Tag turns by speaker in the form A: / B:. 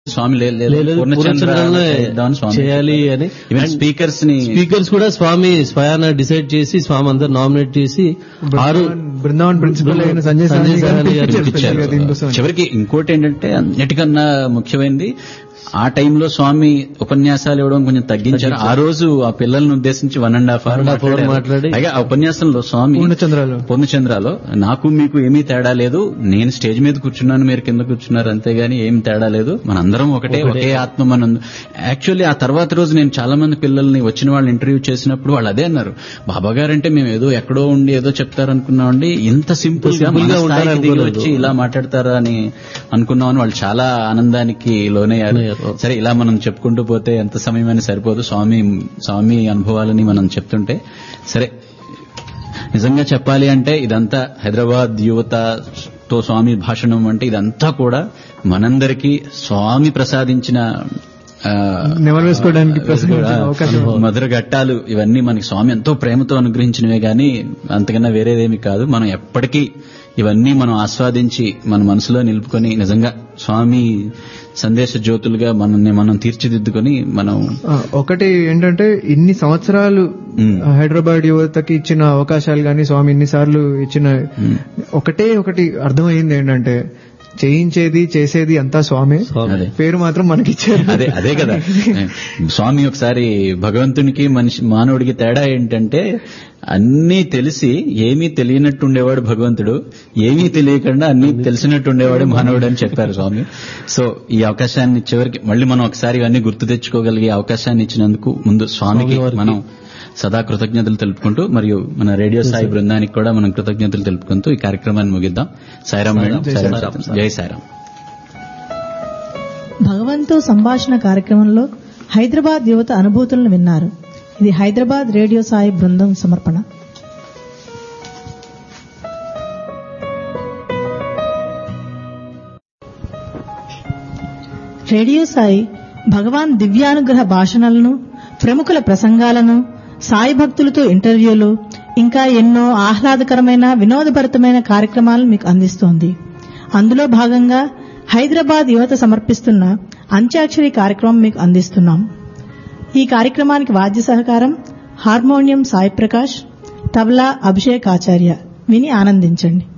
A: స్వామి లే- లేదు,
B: లేదు,
A: పూర్ణచంద్ర
B: పూర్ణచంద్రనే
A: ఇద్దామని స్వామి
B: చేయాలి అని
A: ఈవెన్ స్పీకర్స్ ని
B: స్పీకర్స్ కూడా స్వామి స్వయాన డిసైడ్ చేసి స్వామి అందరు నామినేట్ చేసి ఆరు
C: బృందావన్ ప్రిన్సిపల్ అయిన సంజయ్ సాహని గారిని
B: సాహని గారు
C: పిలిపించారు
A: ఇచ్చారు.
C: special గా దీనికోసం.
A: చివరికి ఇంకోటి ఏంటంటే అన్నిటికన్నా ముఖ్యమైనది ఆ టైంలో స్వామి ఉపన్యాసాలు ఇవ్వడం కొంచెం తగ్గించారు ఆ రోజు ఆ పిల్లల్ని ఉద్దేశించి one and half hour
B: One and half hour మాట్లాడి-
A: పైగా ఆ ఉపన్యాసంలో స్వామి
C: పూర్ణచంద్రాలు
A: పూర్ణచంద్రాలో నాకు మీకు ఏమీ తేడా లేదు నేను స్టేజ్ మీద కూర్చున్నాను మీరు కింద కూర్చున్నారు అంతేగాని ఏం తేడా లేదు మనందరం ఒకటే ఒకే ఆత్మ మన యాక్చువల్లీ ఆ తర్వాత రోజు నేను చాలా మంది పిల్లల్ని వచ్చిన వాళ్ళని ఇంటర్వ్యూ చేసినప్పుడు వాళ్ళు అదే అన్నారు బాబా గారు అంటే మేము ఏదో ఎక్కడో ఉండి ఏదో చెప్తారనుకున్నామండి ఇంత సింపుల్ గా
B: Simple
A: మన
B: గా
A: స్థాయికి
B: ఉంటారనుకోలేదు.
A: దిగి వచ్చి ఇలా మాట్లాడతారా అని అనుకున్నామని వాళ్ళు చాలా ఆనందానికి లోనయ్యారు
B: లోనయ్యారు.
A: సరే ఇలా మనం చెప్పుకుంటూ పోతే ఎంత సమయమైనా సరిపోదు స్వామి స్వామి అనుభవాలని మనం చెప్తుంటే సరే నిజంగా చెప్పాలి అంటే ఇదంతా హైదరాబాద్ యువతతో స్వామి భాషణం అంటే ఇదంతా కూడా మనందరికీ స్వామి ప్రసాదించిన ఆ,
C: నెమరు వేసుకోవడానికి ప్రసాదించిన అవకాశం.
A: మధుర ఘట్టాలు ఇవన్నీ మనకి స్వామి ఎంతో ప్రేమతో అనుగ్రహించినవే గాని అంతకన్నా వేరేదేమి కాదు మనం ఎప్పటికీ ఇవన్నీ మనం ఆస్వాదించి మన మనసులో నిలుపుకొని నిజంగా స్వామి సందేశ జ్యోతులుగా మనల్ని మనం తీర్చిదిద్దుకొని మనం
C: ఆ, ఒకటి ఏంటంటే ఇన్ని సంవత్సరాలు
A: మ్.
C: హైదరాబాద్ యువతకి ఇచ్చిన అవకాశాలు కానీ స్వామి ఇన్నిసార్లు ఇచ్చిన ఒకటే ఒకటి అర్థమైంది ఏంటంటే చేయించేది చేసేది అంతా స్వామి
A: అదే
C: పేరు మాత్రం మనకి ఇచ్చారు
A: అదే అదే కదా స్వామి ఒకసారి భగవంతునికి మనిషి మానవుడికి తేడా ఏంటంటే అన్నీ తెలిసి ఏమీ తెలియనట్టు ఉండేవాడు భగవంతుడు ఏమీ తెలియకుండా అన్నీ తెలిసినట్టు ఉండేవాడు మానవుడు అని చెప్పారు స్వామి సో ఈ అవకాశాన్ని చివరికి మళ్ళీ మనం ఒకసారి ఇవన్నీ గుర్తు తెచ్చుకోగలిగే అవకాశాన్ని ఇచ్చినందుకు ముందు స్వామికి
B: స్వామివారికి
A: మనం సదా కృతజ్ఞతలు తెలుపుకుంటూ మరియు మన రేడియో సాయి బృందానికి కూడా మనం కృతజ్ఞతలు తెలుపుకుంటూ ఈ కార్యక్రమాన్ని ముగిద్దాం సాయిరామ్ మేడం
B: జై
A: సాయిరామ్
B: సాయిరామ్.
A: సార్. జై సాయిరామ్
D: భగవంతు సంభాషణ కార్యక్రమంలో హైదరాబాద్ యువత అనుభూతులను విన్నారు ఇది హైదరాబాద్ రేడియో సాయి బృందం సమర్పణ రేడియో సాయి భగవాన్ దివ్యానుగ్రహ భాషణలను ప్రముఖుల ప్రసంగాలను సాయి భక్తులతో ఇంటర్వ్యూలు ఇంకా ఎన్నో ఆహ్లాదకరమైన వినోదభరితమైన కార్యక్రమాలను మీకు అందిస్తోంది అందులో భాగంగా హైదరాబాద్ యువత సమర్పిస్తున్న అంత్యాక్షరి కార్యక్రమం మీకు అందిస్తున్నాం ఈ కార్యక్రమానికి వాద్య సహకారం హార్మోనియం సాయి ప్రకాష్ తబలా అభిషేక్ ఆచార్య విని ఆనందించండి